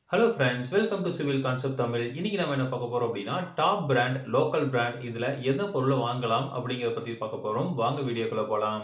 hello friends welcome to civil concept Tamil இன்னைக்கு நம்ம என்ன பார்க்க போறோம் அப்படின்னா டாப் பிராண்ட் லோக்கல் பிராண்ட் இதுல எந்த பொருளை வாங்கலாம் அப்படிங்கிறத பத்தி பார்க்க போறோம் வாங்க வீடியோக்குள்ள போலாம்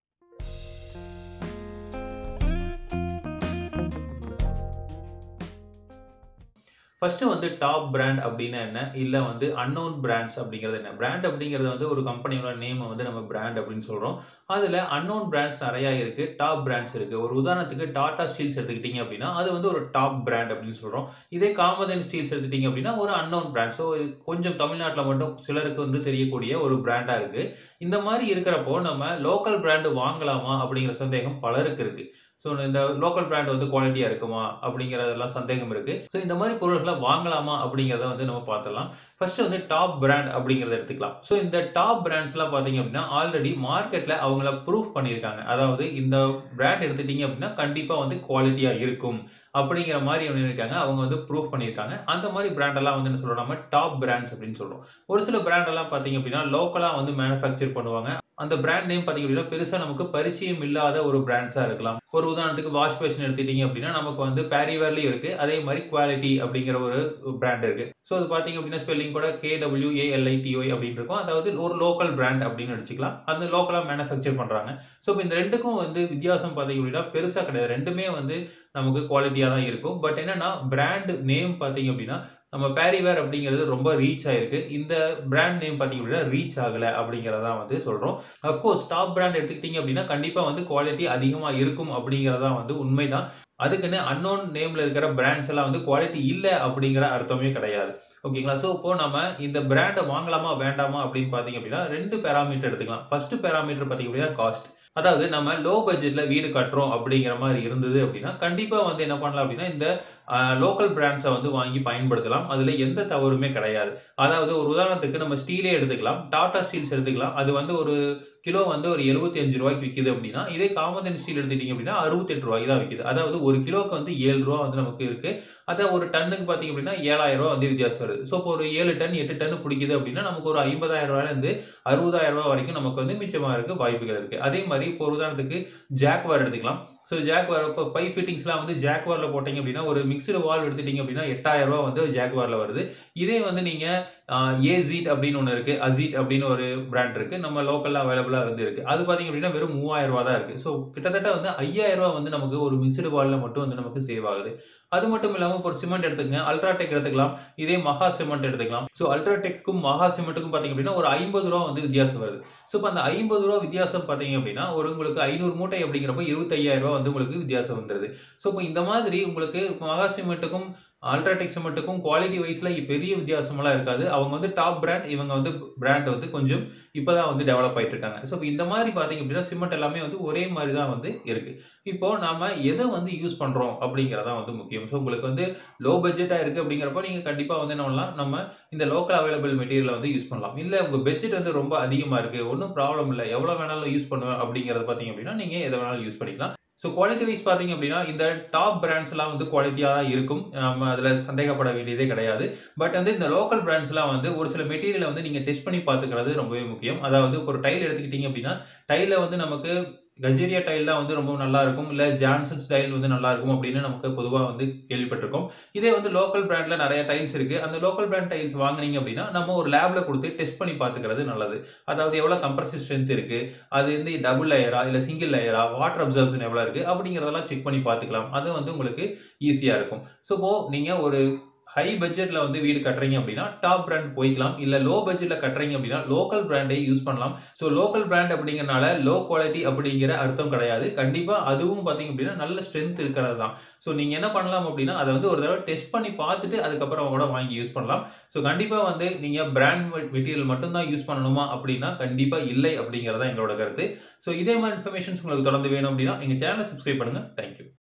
ஃபர்ஸ்ட் வந்து டாப் பிராண்ட் அப்படின்னா என்ன இல்லை வந்து அன்னோன் பிராண்ட்ஸ் அப்படிங்கிறது என்ன பிராண்ட் அப்படிங்கிறது வந்து ஒரு கம்பெனியோட நேமை வந்து நம்ம பிராண்ட் அப்படின்னு சொல்கிறோம் அதில் அன்னோன் பிராண்ட்ஸ் நிறையா இருக்குது டாப் பிராண்ட்ஸ் இருக்குது ஒரு உதாரணத்துக்கு டாடா ஸ்டீல்ஸ் எடுத்துக்கிட்டிங்க அப்படின்னா அது வந்து ஒரு டாப் பிராண்ட் அப்படின்னு சொல்கிறோம் இதே காமதன் ஸ்டீல்ஸ் எடுத்துட்டிங்க அப்படின்னா ஒரு அன்னோன் பிராண்ட் ஸோ கொஞ்சம் தமிழ்நாட்டில் மட்டும் சிலருக்கு வந்து தெரியக்கூடிய ஒரு பிராண்டாக இருக்குது இந்த மாதிரி இருக்கிறப்போ நம்ம லோக்கல் பிராண்டு வாங்கலாமா அப்படிங்கிற சந்தேகம் பலருக்கு இருக்குது ஸோ இந்த லோக்கல் பிராண்ட் வந்து குவாலிட்டியாக இருக்குமா அப்படிங்கிறதெல்லாம் சந்தேகம் இருக்குது ஸோ இந்த மாதிரி பொருட்களை வாங்கலாமா அப்படிங்கிறத வந்து நம்ம பார்த்துடலாம் ஃபர்ஸ்ட் வந்து டாப் பிராண்ட் அப்படிங்கிறத எடுத்துக்கலாம் ஸோ இந்த டாப் பிராண்ட்ஸ்லாம் பார்த்தீங்க அப்படின்னா ஆல்ரெடி மார்க்கெட்டில் அவங்கள ப்ரூஃப் பண்ணியிருக்காங்க அதாவது இந்த பிராண்ட் எடுத்துட்டீங்க அப்படின்னா கண்டிப்பாக வந்து குவாலிட்டியாக இருக்கும் அப்படிங்கிற மாதிரி ஒன்று இருக்காங்க அவங்க வந்து ப்ரூஃப் பண்ணியிருக்காங்க அந்த மாதிரி பிராண்டெல்லாம் வந்து என்ன சொல்கிறோம் நம்ம டாப் பிராண்ட்ஸ் அப்படின்னு சொல்கிறோம் ஒரு சில பிராண்டெல்லாம் பார்த்தீங்க அப்படின்னா லோக்கலாக வந்து மேனுஃபேக்சர் பண்ணுவாங்க அந்த பிராண்ட் நேம் பார்த்தீங்க அப்படின்னா பெருசாக நமக்கு பரிச்சயம் இல்லாத ஒரு பிராண்ட்ஸாக இருக்கலாம் ஒரு உதாரணத்துக்கு வாஷ் பேஷன் எடுத்துட்டீங்க அப்படின்னா நமக்கு வந்து பேரிவேர்லேயும் இருக்குது அதே மாதிரி குவாலிட்டி அப்படிங்கிற ஒரு பிராண்ட் இருக்குது ஸோ அது பார்த்தீங்க அப்படின்னா ஸ்பெல்லிங் கூட கேடபிள்யூஏஎல்ஐடிஒய் அப்படின்னு இருக்கும் அதாவது ஒரு லோக்கல் பிராண்ட் அப்படின்னு வச்சுக்கலாம் அந்த லோக்கலாக மேனுஃபேக்சர் பண்ணுறாங்க ஸோ இப்போ இந்த ரெண்டுக்கும் வந்து வித்தியாசம் பார்த்தீங்க அப்படின்னா பெருசாக கிடையாது ரெண்டுமே வந்து நமக்கு குவாலிட்டியாக தான் இருக்கும் பட் என்னன்னா பிராண்ட் நேம் பார்த்தீங்க அப்படின்னா நம்ம பேரிவேர் அப்படிங்கிறது ரொம்ப ரீச் ஆயிருக்கு இந்த பிராண்ட் நேம் பார்த்தீங்க அப்படின்னா ரீச் ஆகலை அப்படிங்கிறதான் வந்து சொல்கிறோம் அஃப்கோர்ஸ் டாப் பிராண்ட் எடுத்துக்கிட்டீங்க அப்படின்னா கண்டிப்பாக வந்து குவாலிட்டி அதிகமாக இருக்கும் அப்படிங்கிறதான் வந்து உண்மைதான் அதுக்குன்னு அன்னோன் நேமில் இருக்கிற பிராண்ட்ஸ் எல்லாம் வந்து குவாலிட்டி இல்லை அப்படிங்கிற அர்த்தமே கிடையாது ஓகேங்களா ஸோ இப்போ நம்ம இந்த பிராண்டை வாங்கலாமா வேண்டாமா அப்படின்னு பார்த்தீங்க அப்படின்னா ரெண்டு பேராமீட்டர் எடுத்துக்கலாம் ஃபர்ஸ்ட் பேராமீட்டர் பார்த்தீங்க அப்படின்னா காஸ்ட் அதாவது நம்ம லோ பட்ஜெட்டில் வீடு கட்டுறோம் அப்படிங்கிற மாதிரி இருந்தது அப்படின்னா கண்டிப்பாக வந்து என்ன பண்ணலாம் அப்படின்னா இந்த லோக்கல் பிராண்ட்ஸை வந்து வாங்கி பயன்படுத்தலாம் அதில் எந்த தவறுமே கிடையாது அதாவது ஒரு உதாரணத்துக்கு நம்ம ஸ்டீலே எடுத்துக்கலாம் டாடா ஸ்டீல்ஸ் எடுத்துக்கலாம் அது வந்து ஒரு கிலோ வந்து ஒரு எழுபத்தி அஞ்சு ரூபாய்க்கு விற்கிது அப்படின்னா இதே காமதன் ஸ்டீல் எடுத்துட்டீங்க அப்படின்னா அறுபத்தெட்டு ரூபாய்க்கு தான் விற்கிது அதாவது ஒரு கிலோக்கு வந்து ஏழு ரூபா வந்து நமக்கு இருக்கு அதை ஒரு டன்னுக்கு பார்த்தீங்க அப்படின்னா ஏழாயிரம் ரூபா வந்து வித்தியாசம் வருது ஸோ இப்போ ஒரு ஏழு டன் எட்டு டன் பிடிக்குது அப்படின்னா நமக்கு ஒரு ஐம்பதாயிரம் ரூபாயிலேருந்து அறுபதாயிரம் ரூபாய் வரைக்கும் நமக்கு வந்து மிச்சமாக இருக்கு வாய்ப்புகள் இருக்கு அதே மாதிரி இப்போ ஒரு உதாரணத்துக்கு ஜாக்வார் எடுத்துக்கலாம் ஸோ ஜாக்வார் இப்போ பை ஃபிட்டிங்ஸ்லாம் வந்து ஜாக்வாரில் போட்டிங்க அப்படின்னா ஒரு மிக்சடு வால் எடுத்துட்டீங்க அப்படின்னா எட்டாயிரம் ரூபா வந்து ஜாக்வாரில் வருது இதே வந்து நீங்கள் ஏசீட் அப்படின்னு ஒன்று இருக்குது அசீட் அப்படின்னு ஒரு பிராண்ட் இருக்குது நம்ம லோக்கலில் அவைலபிளாக வந்து இருக்குது அது பார்த்தீங்க அப்படின்னா வெறும் மூவாயிரம் ரூபா தான் இருக்குது ஸோ கிட்டத்தட்ட வந்து ஐயாயிரம் ரூபா வந்து நமக்கு ஒரு மிக்சடு வாலில் மட்டும் வந்து நமக்கு சேவ் ஆகுது அது மட்டும் இல்லாமல் இப்போ ஒரு சிமெண்ட் எடுத்துக்கங்க அல்ட்ராடெக் எடுத்துக்கலாம் இதே மகா சிமெண்ட் எடுத்துக்கலாம் ஸோ அல்ட்ராடெக்கும் மகா சிமெண்ட்டுக்கும் பார்த்தீங்க அப்படின்னா ஒரு ஐம்பது ரூபா வந்து வித்தியாசம் வருது ஸோ இப்போ அந்த ஐம்பது ரூபா வித்தியாசம் பார்த்தீங்க அப்படின்னா ஒரு உங்களுக்கு ஐநூறு மூட்டை அப்படிங்கிறப்ப இருபத்தையாயிரம் ரூபா வந்து உங்களுக்கு வித்தியாசம் வந்துருது ஸோ இப்போ இந்த மாதிரி உங்களுக்கு மகா சிமெண்ட்டுக்கும் அல்ட்ராடெக் சிமெண்ட்டுக்கும் குவாலிட்டி வைஸில் பெரிய வித்தியாசமெல்லாம் இருக்காது அவங்க வந்து டாப் பிராண்ட் இவங்க வந்து பிராண்ட் வந்து கொஞ்சம் இப்போ தான் வந்து டெவலப் ஆகிட்டு இருக்காங்க ஸோ இப்போ இந்த மாதிரி பார்த்தீங்க அப்படின்னா சிமெண்ட் எல்லாமே வந்து ஒரே மாதிரி தான் வந்து இருக்குது இப்போ நாம எதை வந்து யூஸ் பண்ணுறோம் அப்படிங்கிறதான் வந்து முக்கியம் ஸோ உங்களுக்கு வந்து லோ பட்ஜெட்டாக இருக்குது அப்படிங்கிறப்ப நீங்கள் கண்டிப்பாக வந்து என்ன பண்ணலாம் நம்ம இந்த லோக்கல் அவைலபிள் மெட்டீரியலை வந்து யூஸ் பண்ணலாம் இல்லை உங்கள் பட்ஜெட் வந்து ரொம்ப அதிகமாக இருக்குது ஒன்றும் ப்ராப்ளம் இல்லை எவ்வளோ வேணாலும் யூஸ் பண்ணுவேன் அப்படிங்கிறத பார்த்தீங்க அப்படின்னா நீங்கள் எதை வேணாலும் யூஸ் பண்ணிக்கலாம் ஸோ குவாலிட்டி வைஸ் பார்த்தீங்க அப்படின்னா இந்த டாப் பிராண்ட்ஸ்லாம் வந்து குவாலிட்டியாக தான் இருக்கும் நம்ம அதில் சந்தேகப்பட வேண்டியதே கிடையாது பட் வந்து இந்த லோக்கல் பிராண்ட்ஸ்லாம் வந்து ஒரு சில மெட்டீரியலை வந்து நீங்கள் டெஸ்ட் பண்ணி பார்த்துக்கிறது ரொம்பவே முக்கியம் அதாவது ஒரு டைல் எடுத்துக்கிட்டீங்க அப்படின்னா டைலில் வந்து நமக்கு கஜேரியா டைல் தான் வந்து ரொம்ப நல்லா இருக்கும் இல்லை ஜான்சன் ஸ்டைல் வந்து நல்லா இருக்கும் அப்படின்னு நமக்கு பொதுவாக வந்து கேள்விப்பட்டிருக்கோம் இதே வந்து லோக்கல் பிராண்டில் நிறைய டைல்ஸ் இருக்கு அந்த லோக்கல் பிராண்ட் டைல்ஸ் வாங்குனீங்க அப்படின்னா நம்ம ஒரு லேப்ல கொடுத்து டெஸ்ட் பண்ணி பார்த்துக்கிறது நல்லது அதாவது எவ்வளோ கம்ப்ரசிவ் ஸ்ட்ரென்த் இருக்கு அது வந்து டபுள் லேயரா இல்லை சிங்கிள் லேயரா வாட்டர் அப்சர்வ்ஷன் எவ்வளோ இருக்கு அப்படிங்கிறதெல்லாம் செக் பண்ணி பார்த்துக்கலாம் அது வந்து உங்களுக்கு ஈஸியாக இருக்கும் ஸோ இப்போ நீங்கள் ஒரு ஹை பட்ஜெட்ல வந்து வீடு கட்டுறீங்க அப்படின்னா டாப் பிராண்ட் போய்க்கலாம் இல்ல லோ பட்ஜெட்ல கட்டுறீங்க அப்படின்னா லோக்கல் பிராண்டை யூஸ் பண்ணலாம் ஸோ லோக்கல் பிராண்ட் அப்படிங்கறனால லோ குவாலிட்டி அப்படிங்கிற அர்த்தம் கிடையாது கண்டிப்பா அதுவும் பாத்தீங்க அப்படின்னா நல்ல ஸ்ட்ரென்த் இருக்கிறது தான் ஸோ நீங்க என்ன பண்ணலாம் அப்படின்னா அதை வந்து ஒரு தடவை டெஸ்ட் பண்ணி பார்த்துட்டு அதுக்கப்புறம் கூட வாங்கி யூஸ் பண்ணலாம் ஸோ கண்டிப்பா வந்து நீங்க பிராண்ட் மெட்டீரியல் மட்டும்தான் யூஸ் பண்ணணுமா அப்படின்னா கண்டிப்பா இல்லை அப்படிங்கறதா எங்களோட கருத்து ஸோ இதே மாதிரி இன்ஃபர்மேஷன்ஸ் உங்களுக்கு தொடர்ந்து வேணும் அப்படின்னா எங்க சேனலை சப்ஸ்கிரைப் பண்ணுங்க தேங்க்யூ